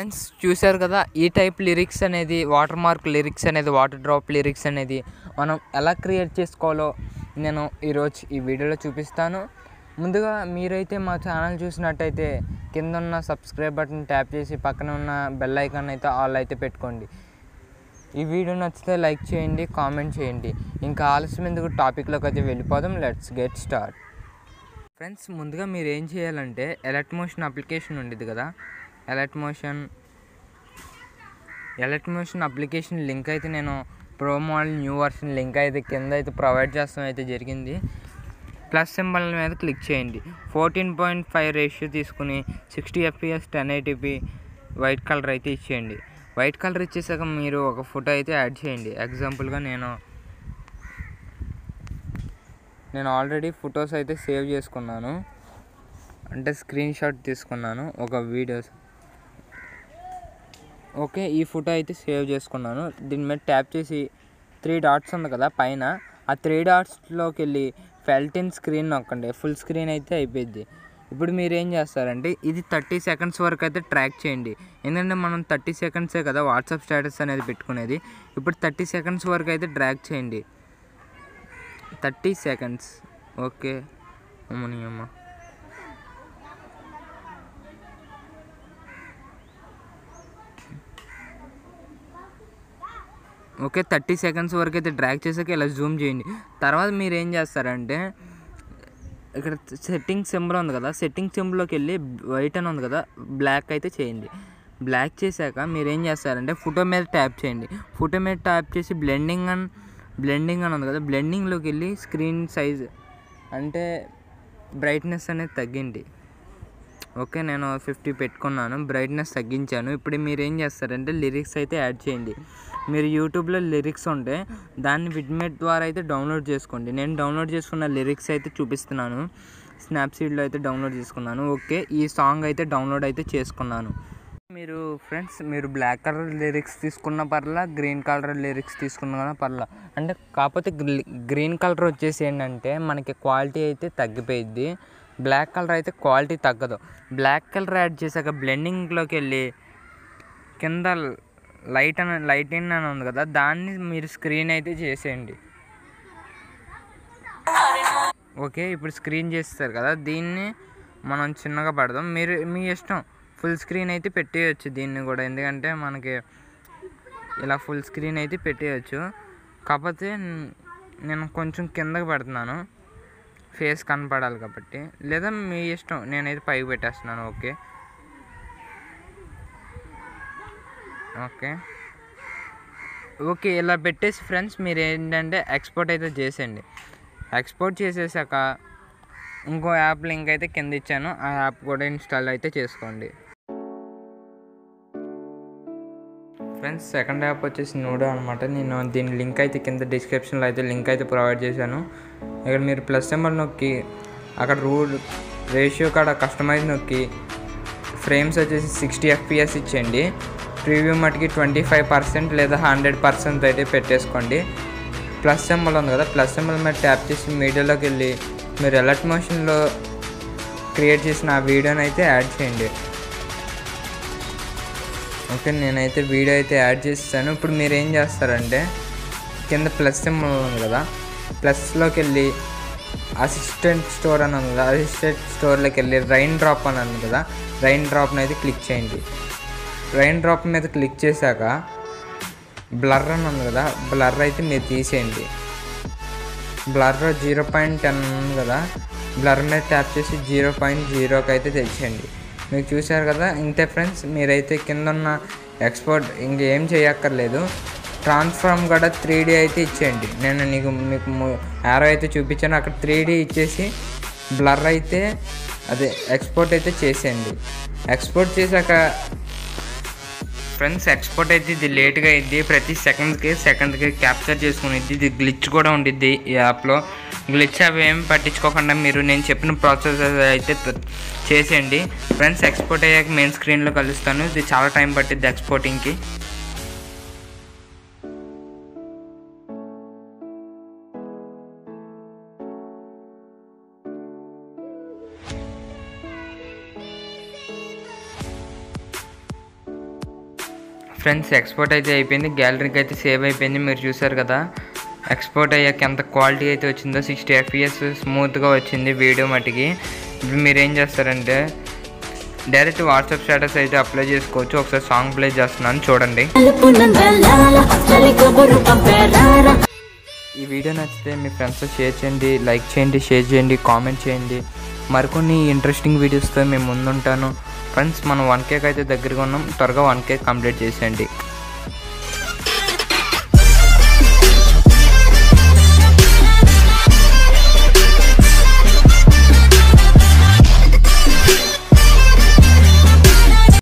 friends చూశారు కదా ఈ టైప్ లిరిక్స్ అనేది వాటర్ మార్క్ లిరిక్స్ అనేది వాటర్ డ్రాప్ లిరిక్స్ అనేది మనం ఎలా క్రియేట్ చేసుకోవాలో నేను ఈరోజు ఈ వీడియోలో చూపిస్తాను ముందుగా మీరైతే మా ఛానల్ చూసినట్టయితే కింద ఉన్న సబ్స్క్రైబ్ బటన్ ట్యాప్ చేసి పక్కన ఉన్న బెల్ ఐకాన్ అయితే ఆల్ అయితే పెట్టుకోండి ఈ వీడియో నచ్చితే లైక్ చేయండి కామెంట్ చేయండి ఇంకా ఆలస్యం ఎందుకు టాపిక్లోకి అయితే వెళ్ళిపోదాం లెట్స్ గెట్ స్టార్ట్ ఫ్రెండ్స్ ముందుగా మీరు ఏం చేయాలంటే ఎలర్ట్ మోషన్ అప్లికేషన్ ఉండేది కదా alert motion alert motion application link అయితే నేను pro model new version link అయితే కింద అయితే ప్రొవైడ్ చేస్తాం అయితే జరిగింది ప్లస్ సింబల్ మీద క్లిక్ చేయండి ఫోర్టీన్ పాయింట్ ఫైవ్ రేషియో తీసుకుని sixty FPS ten eighty p white colour అయితే ఇచ్చేయండి వైట్ కలర్ ఇచ్చేసాక మీరు ఒక ఫోటో అయితే యాడ్ చేయండి ఎగ్జాంపుల్గా నేను నేను ఆల్రెడీ ఫొటోస్ అయితే సేవ్ చేసుకున్నాను అంటే స్క్రీన్ షాట్ తీసుకున్నాను ఒక వీడియోస్ ఓకే ఈ ఫోటో అయితే సేవ్ చేసుకున్నాను దీని మీద ట్యాప్ చేసి త్రీ డాట్స్ ఉంది కదా పైన ఆ త్రీ డాట్స్లోకి వెళ్ళి ఫెల్టిన్ స్క్రీన్ నొక్కండి ఫుల్ స్క్రీన్ అయితే అయిపోయింది ఇప్పుడు మీరు ఏం చేస్తారంటే ఇది థర్టీ సెకండ్స్ వరకు అయితే ట్రాక్ చేయండి ఎందుకంటే మనం థర్టీ సెకండ్సే కదా వాట్సాప్ స్టేటస్ అనేది పెట్టుకునేది ఇప్పుడు థర్టీ సెకండ్స్ వరకు అయితే ట్రాక్ చేయండి థర్టీ సెకండ్స్ ఓకే అమ్మని అమ్మ ఓకే థర్టీ సెకండ్స్ వరకు అయితే డ్రాగ్ చేసాక ఇలా జూమ్ చేయండి తర్వాత మీరు ఏం చేస్తారంటే ఇక్కడ సెట్టింగ్ సింబల్ ఉంది కదా సెట్టింగ్ సింబల్లోకి వెళ్ళి వైట్ అని ఉంది కదా బ్లాక్ అయితే చేయండి బ్లాక్ చేశాక మీరు ఏం చేస్తారంటే ఫోటో మీద ట్యాప్ చేయండి ఫోటో మీద ట్యాప్ చేసి బ్లెండింగ్ అని బ్లెండింగ్ అని ఉంది కదా బ్లెండింగ్లోకి వెళ్ళి స్క్రీన్ సైజ్ అంటే బ్రైట్నెస్ అనేది తగ్గింది ఓకే నేను ఫిఫ్టీ పెట్టుకున్నాను బ్రైట్నెస్ తగ్గించాను ఇప్పుడు మీరు ఏం చేస్తారంటే లిరిక్స్ అయితే యాడ్ చేయండి మీరు యూట్యూబ్లో లిరిక్స్ ఉంటే దాన్ని విడ్మెట్ ద్వారా అయితే డౌన్లోడ్ చేసుకోండి నేను డౌన్లోడ్ చేసుకున్న లిరిక్స్ అయితే చూపిస్తున్నాను స్నాప్సీడ్లో అయితే డౌన్లోడ్ చేసుకున్నాను ఓకే ఈ సాంగ్ అయితే డౌన్లోడ్ అయితే చేసుకున్నాను మీరు ఫ్రెండ్స్ మీరు బ్లాక్ కలర్ లిరిక్స్ తీసుకున్న పర్లా గ్రీన్ కలర్ లిరిక్స్ తీసుకున్న పర్లా అంటే కాకపోతే గ్రీన్ కలర్ వచ్చేసి ఏంటంటే మనకి క్వాలిటీ అయితే తగ్గిపోయిద్ది బ్లాక్ కలర్ అయితే క్వాలిటీ తగ్గదు బ్లాక్ కలర్ యాడ్ చేశాక బ్లెండింగ్లోకి వెళ్ళి కింద లైట్ అని లైట్ ఇన్ అని ఉంది కదా దాన్ని మీరు స్క్రీన్ అయితే చేసేయండి ఓకే ఇప్పుడు స్క్రీన్ చేస్తారు కదా దీన్ని మనం చిన్నగా పడదాం మీరు మీ ఇష్టం ఫుల్ స్క్రీన్ అయితే పెట్టేయచ్చు దీన్ని కూడా ఎందుకంటే మనకి ఇలా ఫుల్ స్క్రీన్ అయితే పెట్టేయచ్చు కాకపోతే నేను కొంచెం కిందకి పెడుతున్నాను ఫేస్ కనపడాలి కాబట్టి లేదా మీ ఇష్టం నేనైతే పైకి పెట్టేస్తున్నాను ఓకే ఓకే ఓకే ఇలా పెట్టేసి ఫ్రెండ్స్ మీరు ఏంటంటే ఎక్స్పోర్ట్ అయితే చేసేయండి ఎక్స్పోర్ట్ చేసేసాక ఇంకో యాప్ లింక్ అయితే కింద ఇచ్చాను ఆ యాప్ కూడా ఇన్స్టాల్ అయితే చేసుకోండి ఫ్రెండ్స్ సెకండ్ యాప్ వచ్చేసి నూడో అనమాట నేను దీని లింక్ అయితే కింద డిస్క్రిప్షన్లో అయితే లింక్ అయితే ప్రొవైడ్ చేశాను ఇక్కడ మీరు ప్లస్ సింబల్ నొక్కి అక్కడ రూల్ రేషియో కాడ కస్టమైజ్ నొక్కి ఫ్రేమ్స్ వచ్చేసి సిక్స్టీ ఎఫ్పిఎస్ ఇచ్చేయండి ప్రీవ్యూ మటుకి ట్వంటీ ఫైవ్ పర్సెంట్ లేదా హండ్రెడ్ పర్సెంట్ అయితే పెట్టేసుకోండి ప్లస్ సింబల్ ఉంది కదా ప్లస్ సింబల్ మీద ట్యాప్ చేసి మీడియాలోకి వెళ్ళి మీరు ఎలర్ట్ మోషన్లో క్రియేట్ చేసిన ఆ వీడియోని అయితే యాడ్ చేయండి ఓకే నేనైతే వీడియో అయితే యాడ్ చేస్తాను ఇప్పుడు మీరు ఏం చేస్తారంటే కింద ప్లస్ సింబల్ ఉంది కదా ప్లస్లోకి వెళ్ళి అసిస్టెంట్ స్టోర్ అని ఉంది కదా అసిస్టెంట్ స్టోర్లోకి వెళ్ళి రైన్ డ్రాప్ అని ఉంది కదా రైన్ డ్రాప్ని అయితే క్లిక్ చేయండి రైన్ డ్రాప్ మీద క్లిక్ చేశాక బ్లర్ అని ఉంది కదా బ్లర్ అయితే మీరు తీసేయండి బ్లర్ జీరో పాయింట్ టెన్ ఉంది కదా బ్లర్ మీద ట్యాప్ చేసి జీరో పాయింట్ జీరోకి అయితే తెచ్చేయండి మీరు చూశారు కదా ఇంతే ఫ్రెండ్స్ మీరైతే కింద ఉన్న ఎక్స్పోర్ట్ ఇంకేం చేయక్కర్లేదు ట్రాన్స్ఫార్మ్ కూడా త్రీ డీ అయితే ఇచ్చేయండి నేను నీకు మీకు యారో అయితే చూపించాను అక్కడ త్రీ డీ ఇచ్చేసి బ్లర్ అయితే అదే ఎక్స్పోర్ట్ అయితే చేసేయండి ఎక్స్పోర్ట్ చేశాక ఫ్రెండ్స్ ఎక్స్పోర్ట్ అయితే ఇది లేట్గా అయింది ప్రతి సెకండ్కి సెకండ్కి క్యాప్చర్ చేసుకునేది ఇది గ్లిచ్ కూడా ఉండిద్ది ఈ యాప్లో గ్లిచ్ అవి ఏమి పట్టించుకోకుండా మీరు నేను చెప్పిన ప్రాసెస్ అయితే చేసేయండి ఫ్రెండ్స్ ఎక్స్పోర్ట్ అయ్యాక మెయిన్ స్క్రీన్లో కలుస్తాను ఇది చాలా టైం పట్టిద్ది ఎక్స్పోర్టింగ్కి ఫ్రెండ్స్ ఎక్స్పోర్ట్ అయితే అయిపోయింది గ్యాలరీకి అయితే సేవ్ అయిపోయింది మీరు చూసారు కదా ఎక్స్పోర్ట్ అయ్యాక ఎంత క్వాలిటీ అయితే వచ్చిందో సిక్స్టీ ఎఫ్పిఎస్ స్మూత్గా వచ్చింది వీడియో మటుకి ఇప్పుడు మీరు ఏం చేస్తారంటే డైరెక్ట్ వాట్సాప్ స్టేటస్ అయితే అప్లై చేసుకోవచ్చు ఒకసారి సాంగ్ ప్లే చేస్తున్నాను చూడండి ఈ వీడియో నచ్చితే మీ ఫ్రెండ్స్తో షేర్ చేయండి లైక్ చేయండి షేర్ చేయండి కామెంట్ చేయండి మరికొన్ని ఇంట్రెస్టింగ్ వీడియోస్తో మేము ముందుంటాను ఫ్రెండ్స్ మనం వన్ కేక్ అయితే దగ్గరగా ఉన్నాం త్వరగా వన్ కేక్ కంప్లీట్ చేసేయండి